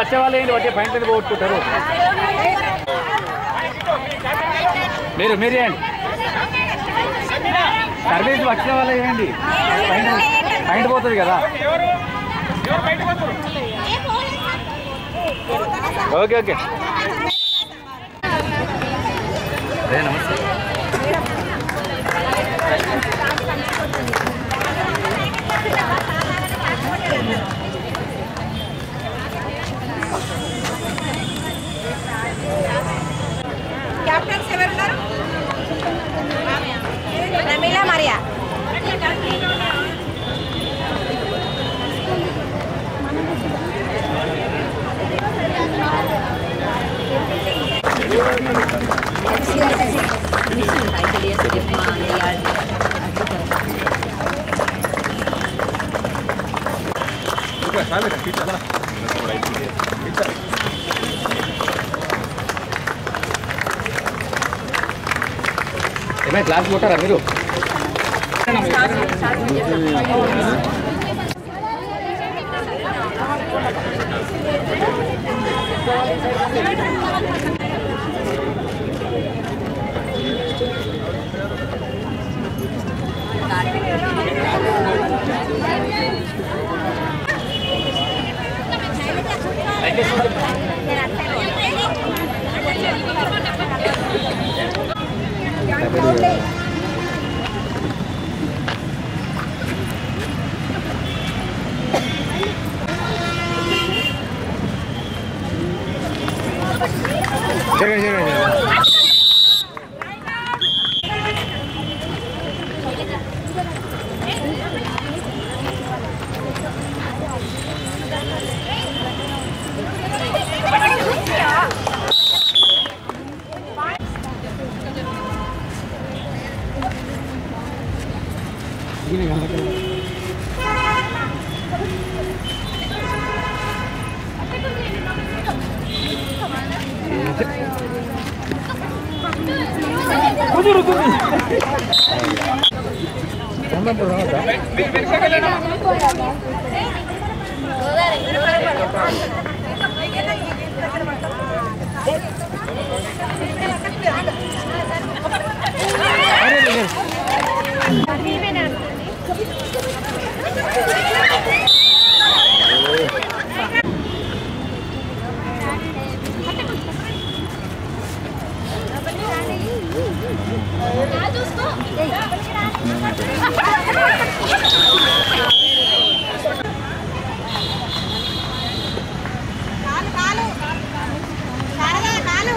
వచ్చే వాళ్ళు ఏంటి వచ్చే పైన మీద పోగొట్టుకుంటారు మీరు మీరు చేయండి సర్వీస్ వచ్చిన వాళ్ళు చేయండి పైన పైన పోతుంది కదా ఓకే ఓకే అదే నమస్తే క్యాప్టెన్స్ ఎవరున్నారు రమీల మరియా ఏమైనా క్లాస్ కొట్టారా మీరు జరగండి జరగండి కాలు కాలు శారదా కాలు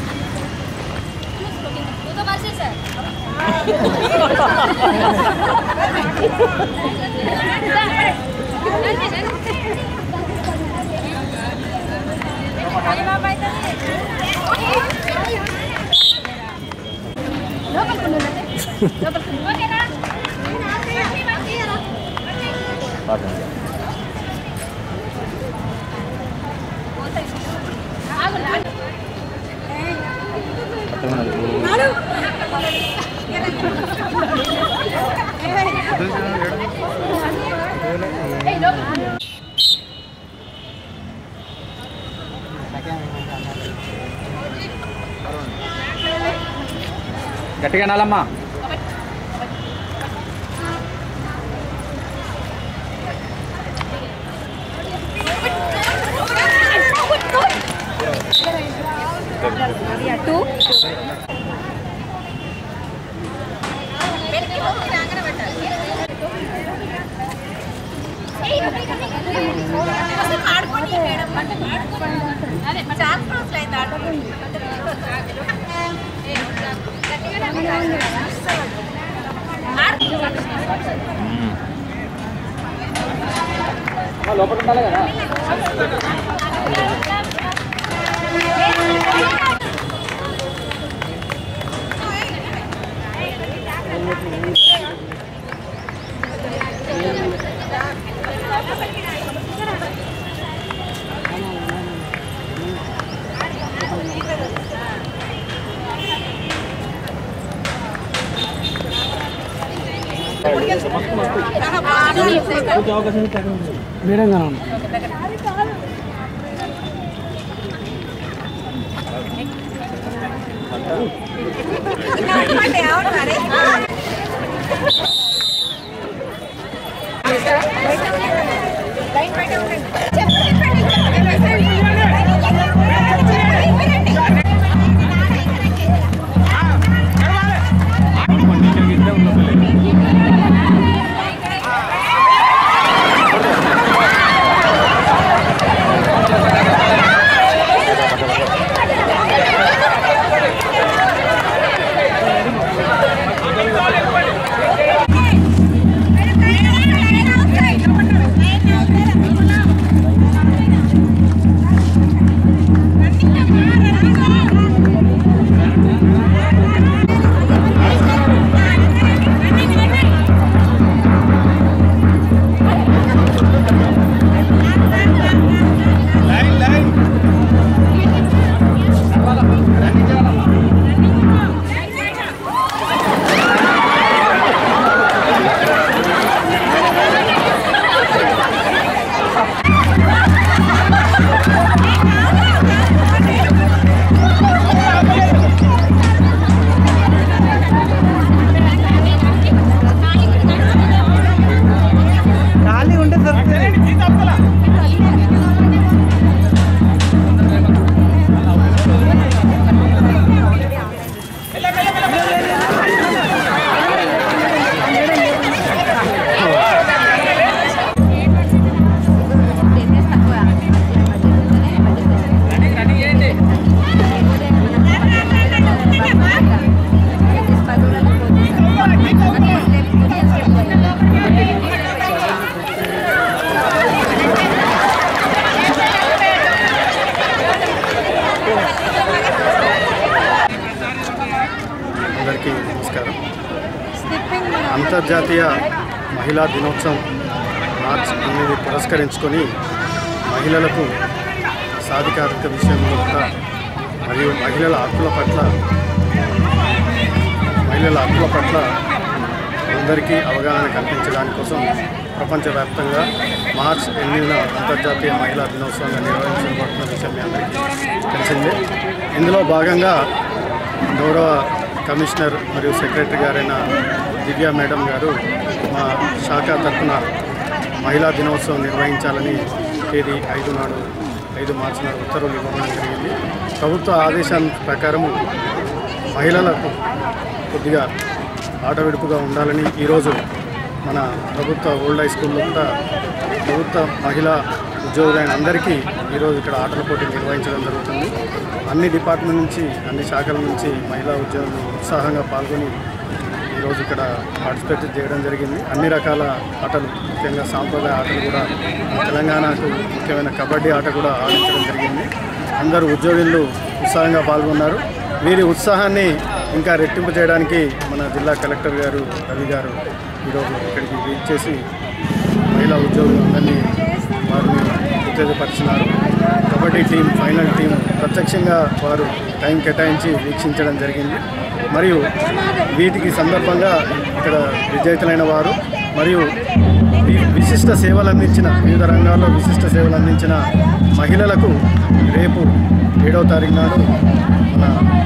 గట్టిగా నాలమ్మా టూ ఆడుకోండి మేడం అదే చాలా రోజులు అయింది ఆడుకోండి లోపల ఉండాలి కదా మేడం గారు అవును మరి ఖాళీ ఉంటే దొరుకుతుంది అందరికీ నమస్కారం అంతర్జాతీయ మహిళా దినోత్సవం మార్చ్ ఎనిమిది పురస్కరించుకొని మహిళలకు సాధికారిక విషయంలో కూడా మరియు మహిళల హక్కుల పట్ల మహిళల హక్కుల పట్ల అందరికీ అవగాహన కల్పించడానికి కోసం ప్రపంచవ్యాప్తంగా మార్చ్ ఎనిమిదిన అంతర్జాతీయ మహిళా దినోత్సవంగా నిర్వహించబడుతున్న విషయం మీ అందరికీ తెలిసిందే ఇందులో భాగంగా గౌరవ కమిషనర్ మరియు సెక్రటరీ గారైన దివ్య మేడం గారు మా శాఖ తరఫున మహిళా దినోత్సవం నిర్వహించాలని తేదీ ఐదు నాడు ఐదు మార్చి నాడు ఉత్తర్వులు ఇవ్వడం జరిగింది ప్రభుత్వ ఆదేశాల ప్రకారము మహిళలకు కొద్దిగా ఆట విడుపుగా ఉండాలని ఈరోజు మన ప్రభుత్వ ఓల్డ్ హై స్కూల్లో కూడా ప్రభుత్వ మహిళా ఉద్యోగులైన అందరికీ ఈరోజు ఇక్కడ ఆటల పోటీ నిర్వహించడం జరుగుతుంది అన్ని డిపార్ట్మెంట్ నుంచి అన్ని శాఖల నుంచి మహిళా ఉద్యోగులు ఉత్సాహంగా పాల్గొని ఈరోజు ఇక్కడ పార్టిసిపేట్ చేయడం జరిగింది అన్ని రకాల ఆటలు ముఖ్యంగా సాంప్రదాయ ఆటలు కూడా మన తెలంగాణకు ముఖ్యమైన కబడ్డీ ఆట కూడా ఆడించడం జరిగింది అందరూ ఉద్యోగులు ఉత్సాహంగా పాల్గొన్నారు వీరి ఉత్సాహాన్ని ఇంకా రెట్టింపు చేయడానికి మన జిల్లా కలెక్టర్ గారు రవి గారు ఈరోజు ఇక్కడికి విజిట్ చేసి మహిళా ఉద్యోగులందరినీ వారిని ఉత్తేజపరిచినారు కబడ్డీ టీం ఫైనల్ టీం ప్రత్యక్షంగా వారు టైం కేటాయించి వీక్షించడం జరిగింది మరియు వీటికి సందర్భంగా ఇక్కడ విజేతలైన వారు మరియు వి- విశిష్ట సేవలు అందించిన వివిధ రంగాల్లో విశిష్ట సేవలు అందించిన మహిళలకు రేపు ఏడవ తారీఖు నాడు మన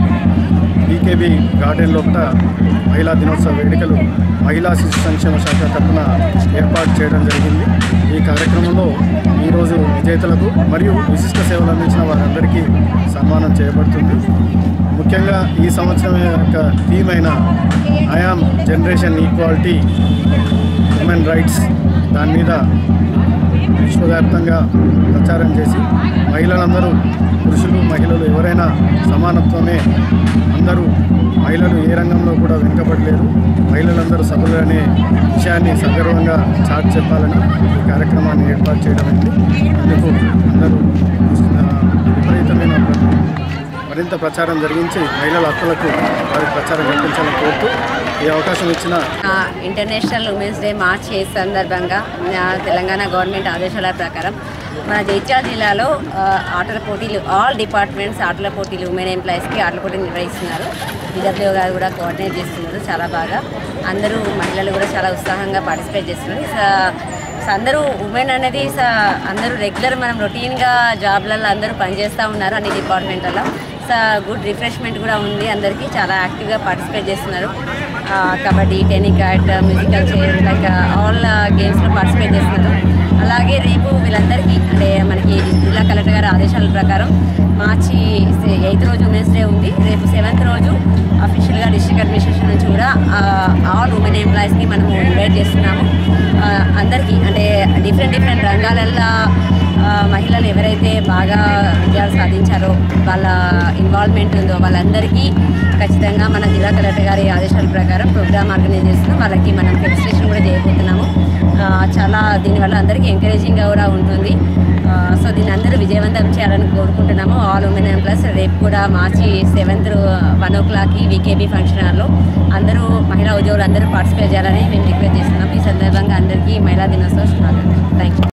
బీకేబీ గార్డెన్ లోపల మహిళా దినోత్సవ వేడుకలు మహిళా శిశు సంక్షేమ శాఖ తరఫున ఏర్పాటు చేయడం జరిగింది ఈ కార్యక్రమంలో ఈరోజు విజేతలకు మరియు విశిష్ట సేవలు అందించిన వారందరికీ సన్మానం చేయబడుతుంది ముఖ్యంగా ఈ సంవత్సరం యొక్క థీమ్ అయిన I am generation equality human rights దాని మీద విశ్వవ్యాప్తంగా ప్రచారం చేసి మహిళలందరూ పురుషులు మహిళలు ఎవరైనా సమానత్వమే అందరూ మహిళలు ఏ రంగంలో కూడా వెనుకబడలేరు మహిళలందరూ సభలు అనే విషయాన్ని సగర్వంగా చాటి చెప్పాలని ఈ కార్యక్రమాన్ని ఏర్పాటు చేయడం అయింది అందుకు అందరూ ఆ, విపరీతమైన ప్ర- మరింత ప్రచారం జరిగించి మహిళల హక్కులకు వారి ప్రచారం కల్పించాలని కోరుతూ ఈ అవకాశం ఇచ్చిన ఆ, ఇంటర్నేషనల్ ఉమెన్స్ డే మార్చ్ ఈ సందర్భంగా ఆ, తెలంగాణ గవర్నమెంట్ ఆదేశాల ప్రకారం మన జైత్యాల జిల్లాలో ఆ, ఆటల పోటీలు ఆల్ డిపార్ట్మెంట్స్ ఆటల పోటీలు ఉమెన్ ఎంప్లాయీస్కి ఆటల పోటీలు నిర్వహిస్తున్నారు డిడబ్ల్యూ గారు కూడా కోఆర్డినేట్ చేస్తున్నారు చాలా బాగా అందరూ మహిళలు కూడా చాలా ఉత్సాహంగా పార్టిసిపేట్ చేస్తున్నారు స- సో అందరూ ఉమెన్ అనేది స- అందరూ రెగ్యులర్ మనం రొటీన్గా జాబ్లలో అందరూ పనిచేస్తూ ఉన్నారు అన్ని డిపార్ట్మెంట్లలో ఇట్స్ గుడ్ రిఫ్రెష్మెంట్ కూడా ఉంది అందరికీ చాలా యాక్టివ్గా పార్టిసిపేట్ చేస్తున్నారు ఆ, kabaddi tenniquoit musical chair like all గేమ్స్లో పార్టిసిపేట్ చేస్తున్నారు అలాగే రేపు వీళ్ళందరికీ అంటే మనకి జిల్లా కలెక్టర్ గారి ఆదేశాల ప్రకారం మార్చి ఎయిత్ రోజు ఉమెన్స్ డే ఉంది రేపు సెవెంత్ రోజు అఫీషియల్గా డిస్ట్రిక్ట్ అడ్మినిస్ట్రేషన్ నుంచి కూడా ఆల్ ఉమెన్ ఎంప్లాయీస్ని మనము ఇన్వైట్ చేస్తున్నాము ఆ, అందరికీ అంటే డిఫరెంట్ డిఫరెంట్ రంగాలల్లో ఆ, మహిళలు ఎవరైతే బాగా విజయాలు సాధించారో వాళ్ళ ఇన్వాల్వ్మెంట్ ఉందో వాళ్ళందరికీ ఖచ్చితంగా మన జిల్లా కలెక్టర్ గారి ఆదేశాల ప్రకారం ప్రోగ్రామ్ ఆర్గనైజ్ చేస్తున్నాం వాళ్ళకి మనం ఫెలిసిటేషన్ కూడా చేయబోతున్నాము ఆ, చాలా దీనివల్ల అందరికీ ఎంకరేజింగ్గా కూడా ఉంటుంది ఆ, సో దీన్ని అందరూ విజయవంతం చేయాలని కోరుకుంటున్నాము ఆల్ ఉమెన్ ఎంప్లాయస్ రేపు కూడా మార్చి సెవెంత్ వన్ ఓ క్లాక్కి వికేబీ ఫంక్షన్ హాల్లో అందరూ మహిళా ఉద్యోగులు అందరూ పార్టిసిపేట్ చేయాలని మేము రిక్వెస్ట్ చేస్తున్నాం ఈ సందర్భంగా అందరికీ మహిళా దినోత్సవ శుభాకాంక్షలు థ్యాంక్ యూ